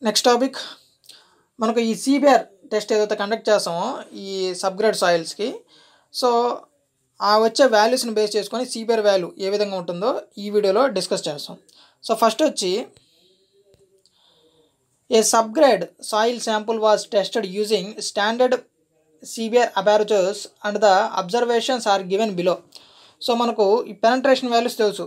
next topic మనకు ఈ CBR test ఏదైతే కండక్ట్ చేస్తామో ఈ సబ్గ్రేడ్ సాయిల్స్కి సో ఆ వచ్చే వాల్యూస్ని బేస్ చేసుకొని సిబిఆర్ వాల్యూ ఏ విధంగా ఉంటుందో ఈ వీడియోలో డిస్కస్ చేస్తాం సో ఫస్ట్ వచ్చి a subgrade soil sample was tested using standard CBR apparatus and the observations are given below so మనకు ఈ పెనట్రేషన్ వాల్యూస్ తెలుసు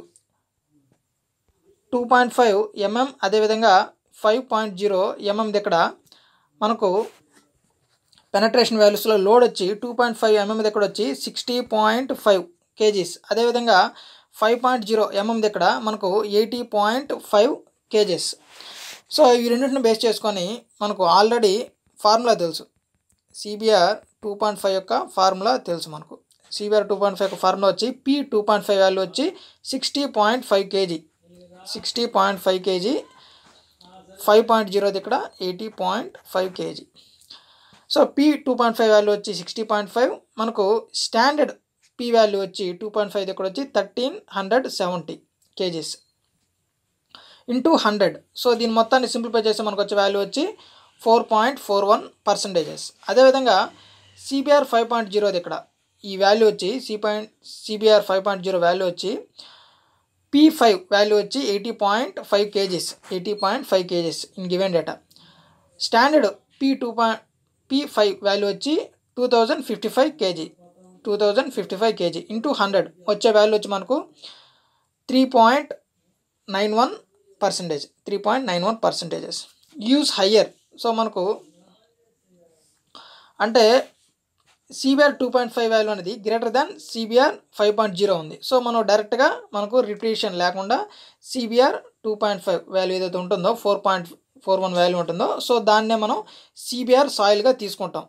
టూ పాయింట్ ఫైవ్ ఎంఎం అదేవిధంగా ఫైవ్ పాయింట్ జీరో ఎంఎం దగ్గర మనకు పెనట్రేషన్ వాల్యూస్లో load వచ్చి two point five mm దగ్గర వచ్చి సిక్స్టీ పాయింట్ ఫైవ్ కేజీస్ అదేవిధంగా ఫైవ్ పాయింట్ జీరో ఎంఎం దగ్గర మనకు eighty point five kgs so ఈ రెండింటిని బేస్ చేసుకొని మనకు ఆల్రెడీ ఫార్ములా తెలుసు సిబిఆర్ టూ పాయింట్ ఫైవ్ యొక్క ఫార్ములా తెలుసు మనకు సిబిఆర్ టూ పాయింట్ ఫైవ్ యొక్క ఫార్ములా వచ్చి P two point five value వచ్చి sixty point five kg sixty point five kg five point zero ఇక్కడ eighty point five kg so P two point five value వచ్చి sixty point five మనకు standard P value వచ్చి two point five ఇక్కడ వచ్చి thirteen hundred seventy kgs into hundred so దీని మొత్తాన్ని simplify చేస్తే మనకు వచ్చే వాల్యూ వచ్చి four point four one percentages అదేవిధంగా సిబిఆర్ ఫైవ్ పాయింట్ జీరోది ఇక్కడ ఈ వాల్యూ వచ్చి C point CBR five point zero value వచ్చి పీ ఫైవ్ వాల్యూ వచ్చి eighty point five kgs eighty point five kgs in given data standard P two point P five value వచ్చి two thousand fifty five kg two thousand fifty five kg into hundred వచ్చే value వచ్చి మనకు three point nine one percentage three point nine one percentages use higher so మనకు అంటే CBR two point five value అనేది greater than CBR five point zero ఉంది so మనం డైరెక్ట్గా మనకు రిపీషన్ లేకుండా CBR two point five value ఏదైతే ఉంటుందో four point four one value ఉంటుందో సో దాన్నే మనం సిబిఆర్ సాయిల్గా తీసుకుంటాం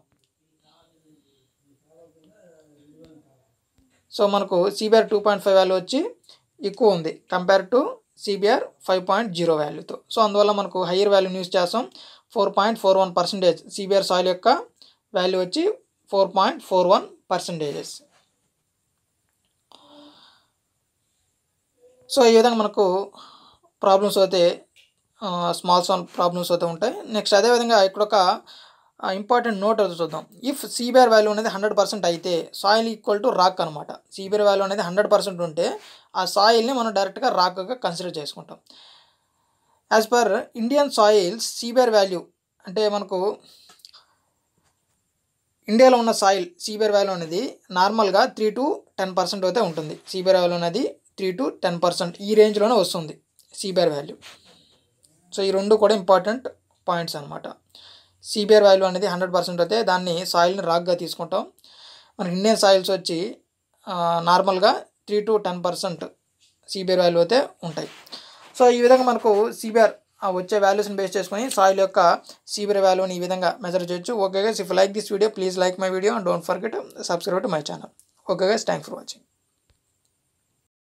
సో మనకు CBR two point five value వచ్చి ఎక్కువ ఉంది compare to CBR five point zero వాల్యూతో సో అందువల్ల మనకు హయ్యర్ వాల్యూని యూస్ చేస్తాం four point four one percentage CBR soil యొక్క వాల్యూ వచ్చి four point four one percentages so ఈ విధంగా మనకు ప్రాబ్లమ్స్ అయితే స్మాల్ స్మాల్ ప్రాబ్లమ్స్ అయితే ఉంటాయి నెక్స్ట్ అదేవిధంగా ఇక్కడ ఒక ఇంపార్టెంట్ నోట్ అయితే చూద్దాం ఇఫ్ సిబిఆర్ వాల్యూ అనేది హండ్రెడ్ పర్సెంట్ అయితే సాయిల్ ఈక్వల్ టు రాక్ అనమాట సిబిఆర్ వాల్యూ అనేది హండ్రెడ్ పర్సెంట్ ఉంటే ఆ సాయిల్ని మనం డైరెక్ట్గా రాక్గా కన్సిడర్ చేసుకుంటాం as per Indian soils CBR value అంటే మనకు ఇండియాలో ఉన్న సాయిల్ సిబిఆర్ వాల్యూ అనేది నార్మల్గా త్రీ టు టెన్ పర్సెంట్ అయితే ఉంటుంది సిబిఆర్ వాల్యూ అనేది త్రీ టు టెన్ పర్సెంట్ ఈ రేంజ్లోనే వస్తుంది సిబిఆర్ వాల్యూ సో ఈ రెండు కూడా ఇంపార్టెంట్ పాయింట్స్ అనమాట సిబిఆర్ వాల్యూ అనేది హండ్రెడ్ పర్సెంట్ అయితే దాన్ని సాయిల్ని రాక్గా తీసుకుంటాం మనకి ఇండియన్ సాయిల్స్ వచ్చి నార్మల్గా three to ten percent CBR value అయితే ఉంటాయి సో ఈ విధంగా మనకు సిబిఆర్ వచ్చే వాల్యూస్ని బేస్ చేసుకొని సాయిల్ యొక్క సిబిఆర్ వాల్యూని ఈ విధంగా మెజర్ చేయొచ్చు okay guys if like this video please like my video and don't forget subscribe to my channel okay guys thank for watching